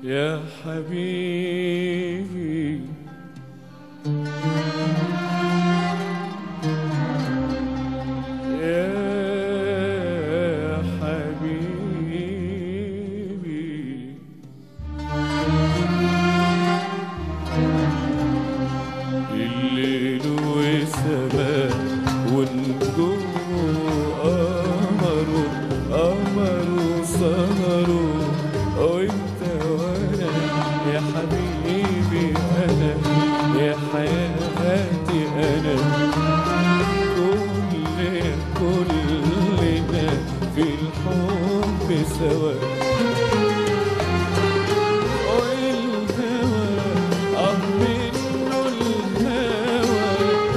يا حبيبي يا حبيبي الليل وسماء ونجوم قمروا قمروا سهروا وانت وانا يا حبيبي انا يا حياتي انا كل كلنا في الحب سوا والهوى اه منه الهوى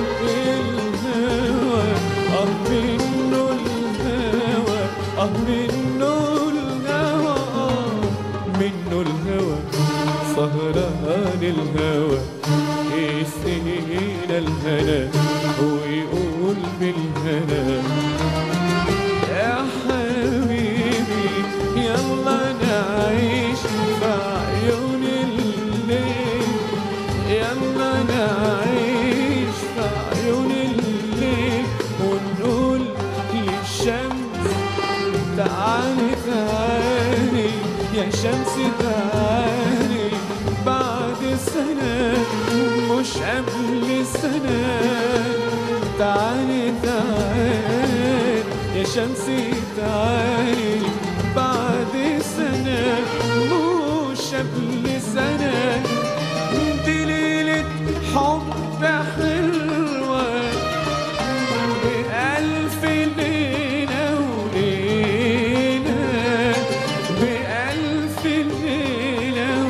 الهوى اه منه الهوى اه منه الهوى آه منه الهوى سهران الهوى يسقينا الهنا ويقول بالهنا يا حبيبي يلا نعيش في عيون الليل يلا نعيش في عيون الليل ونقول للشمس تعالي تعالي يا شمس تعالي بعد سنة مش قبل سنة تعالي تعالي يا شمس تعالي بعد سنة مش قبل سنة دي ليلة حب حلوة بألف ليلة وليلة بألف ليلة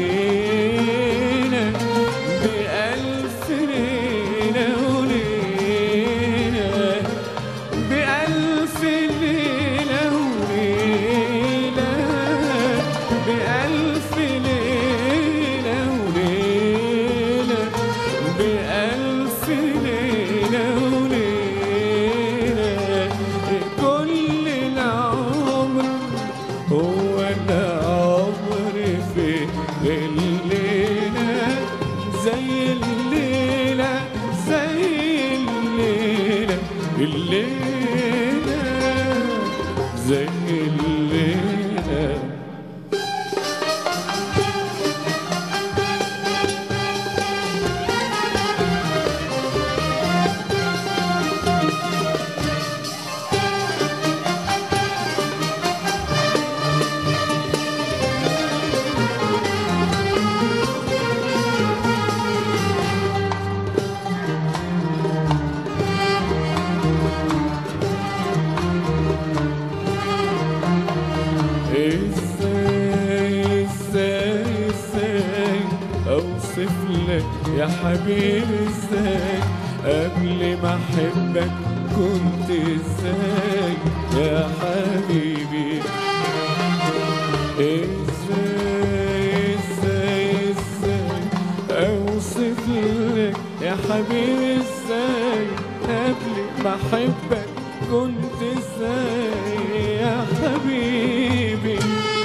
وليلة بألف ليلة وليلة بألف ليلة وليلة بألف ليلة وليلة بألف ليلة وليلة كل العمر هو العمر في الليلة زي الليلة زي الليلة الليلة زي الليلة ازاي ازاي ازاي اوصف لك يا حبيبي ازاي قبل ما احبك كنت ازاي يا حبيبي ازاي ازاي ازاي اوصف لك يا حبيبي ازاي قبل ما احبك كنت ازاي يا حبيبي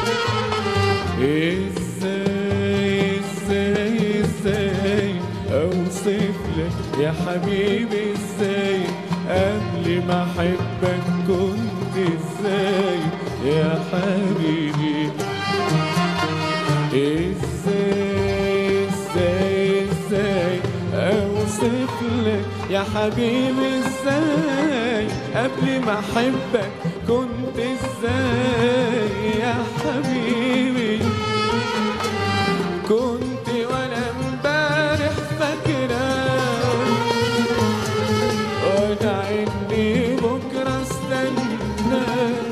ازاي ازاي ازاي اوصف لك يا حبيبي ازاي قبل ما احبك كنت ازاي يا حبيبي ازاي ازاي ازاي اوصف لك يا حبيبي ازاي قبل ما احبك كنت ازاي يا حبيبي كنت وانا امبارح فاكرك وانا عندي بكره استناك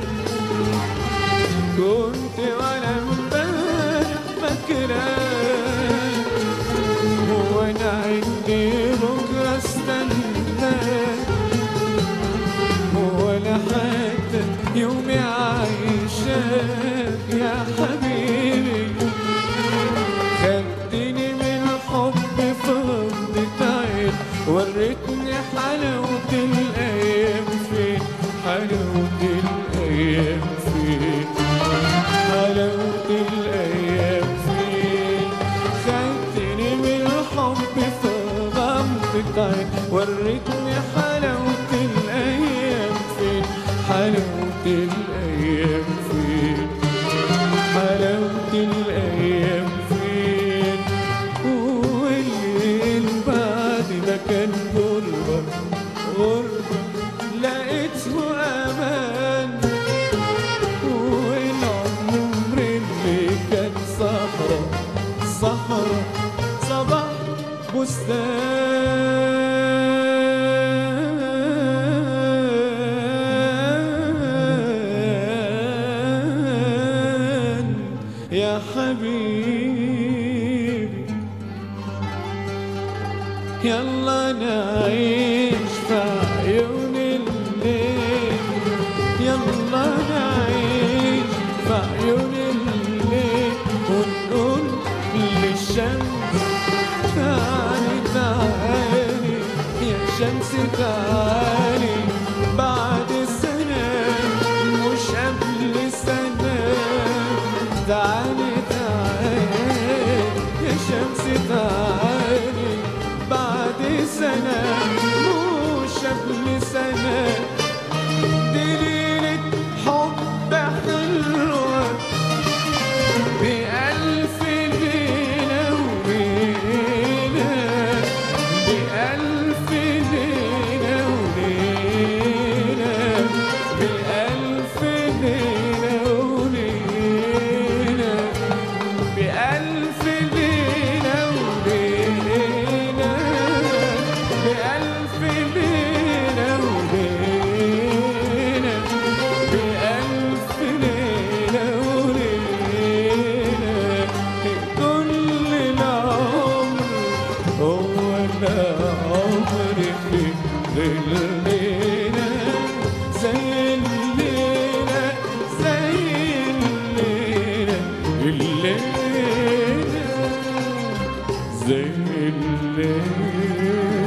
كنت وانا امبارح فاكرك وانا عندي بكره استناك ولا حتى يومي عايشاك يا حلاوة الأيام فين حلاوة الأيام فين والليل بعد ما كان غربة غربة لقيته أمان والعمر اللي كان صحرا صحرا صباح بستان يا حبيبي يلا نعيش في عيون الليل يلا نعيش في عيون الليل ونقول للشمس تعالي تعالي يا شمس تعالي بعد سنة مش قبل سنة تعالي تعالي يا شمس تعالي بعد سنة مش قبل سنة دي ليلة حب حلوة بألف ليلة وليلة بألف ليلة وليلة بألف ليلة وليلة بألف ليلة وليلة بألف ليلة وليلة بألف ليلة وليلة كل العمر هو العمر في الليلة زي الليلة زي الليلة الليلة زي الليلة